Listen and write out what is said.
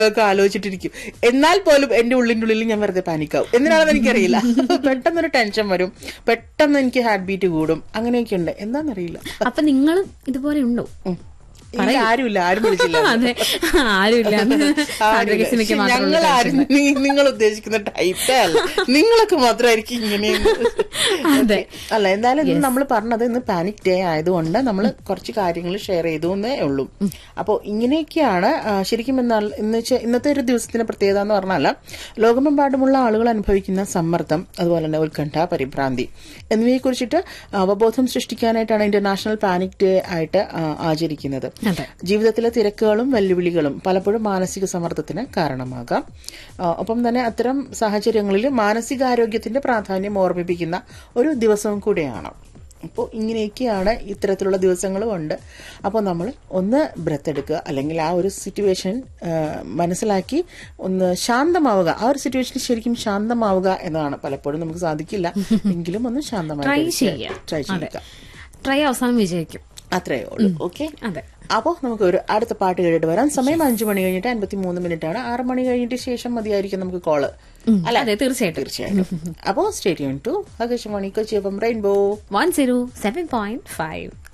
ഒക്കെ ആലോചിച്ചിട്ടിരിക്കും എന്നാൽ പോലും എന്റെ ഉള്ളിന്റെ ഉള്ളിൽ ഞാൻ വെറുതെ പാനിക്കാവും എന്തിനാണെന്ന് എനിക്കറിയില്ല പെട്ടെന്നൊരു ടെൻഷൻ വരും പെട്ടെന്ന് എനിക്ക് ഹാർട്ട് ബീറ്റ് കൂടും അങ്ങനെയൊക്കെ ഉണ്ട് എന്താണെന്നറിയില്ല അപ്പൊ നിങ്ങളും ഇതുപോലെ ഉണ്ടോ ഉം. ഇല്ല, ആരുമില്ല ആരും വിളിച്ചില്ല അതെ ആരുമില്ല ആരുമില്ല. സിനിമയ്ക്ക് പക്ഷെ ഞങ്ങൾ ആരും നി- നിങ്ങൾ ഉദ്ദേശിക്കുന്ന ടൈപ്പേ അല്ല നിങ്ങളൊക്കെ മാത്രമായിരിക്കും ഇങ്ങനെ അതെ. അല്ല എന്തായാലും ഇന്ന് നമ്മൾ പറഞ്ഞത് ഇന്ന് പാനിക് ഡേ ആയതുകൊണ്ട് നമ്മൾ കുറച്ച് കാര്യങ്ങൾ ഷെയർ ചെയ്തു എന്നേ ഉള്ളൂ അപ്പോൾ ഇങ്ങനെയൊക്കെയാണ് ആ, ശരിക്കും എന്നാൽ ഇന്ന് വെച്ചാൽ ഇന്നത്തെ ഒരു ദിവസത്തിന്റെ പ്രത്യേകത എന്ന് പറഞ്ഞാൽ ലോകമെമ്പാടുമുള്ള ആളുകൾ അനുഭവിക്കുന്ന സമ്മർദ്ദം അതുപോലെ തന്നെ ഉത്കണ്ഠ പരിഭ്രാന്തി എന്നിവയെ കുറിച്ചിട്ട് അവബോധം സൃഷ്ടിക്കാനായിട്ടാണ് ഇന്റർനാഷണൽ പാനിക് ഡേ ആയിട്ട് ആ, ആചരിക്കുന്നത് അതെ. ജീവിതത്തിലെ തിരക്കുകളും വെല്ലുവിളികളും പലപ്പോഴും മാനസിക സമ്മർദ്ദത്തിന് കാരണമാകാം ആ, ഒപ്പം തന്നെ അത്തരം സാഹചര്യങ്ങളിൽ മാനസികാരോഗ്യത്തിന്റെ പ്രാധാന്യം ഓർമ്മിപ്പിക്കുന്ന ഒരു ദിവസവും കൂടെയാണ് അപ്പോൾ ഇങ്ങനെയൊക്കെയാണ് ഇത്തരത്തിലുള്ള ദിവസങ്ങളും ഉണ്ട് അപ്പോൾ നമ്മൾ ഒന്ന് ബ്രത്ത് എടുക്കുക അല്ലെങ്കിൽ ആ ഒരു സിറ്റുവേഷൻ മനസ്സിലാക്കി ഒന്ന് ശാന്തമാവുക ആ ഒരു സിറ്റുവേഷൻ ശരിക്കും ശാന്തമാവുക എന്നതാണ് പലപ്പോഴും നമുക്ക് സാധിക്കില്ല എങ്കിലും ഒന്ന് ട്രൈ ശാന്തമായി ചെയ്യുക ട്രൈ അതെ ചെയ്യുക ട്രൈ അവസാനം വിജയിക്കും അത്രേ ഉള്ളൂ ഓക്കെ അതെ അപ്പോൾ നമുക്ക് ഒരു അടുത്ത പാട്ട് കേട്ടിട്ട് വരാം സമയം അഞ്ചു മണി കഴിഞ്ഞിട്ട് അൻപത്തി മൂന്ന് മിനിറ്റ് ആണ് ആറ് മണി കഴിഞ്ഞിട്ട് ശേഷം മതിയായിരിക്കും നമുക്ക് കോള് അല്ല അതെ തീർച്ചയായിട്ടും തീർച്ചയായിട്ടും അപ്പോൾ സ്റ്റേഡിയം ടു ആകാശവാണി കൊച്ചി അപ്പം rainbow one zero seven point five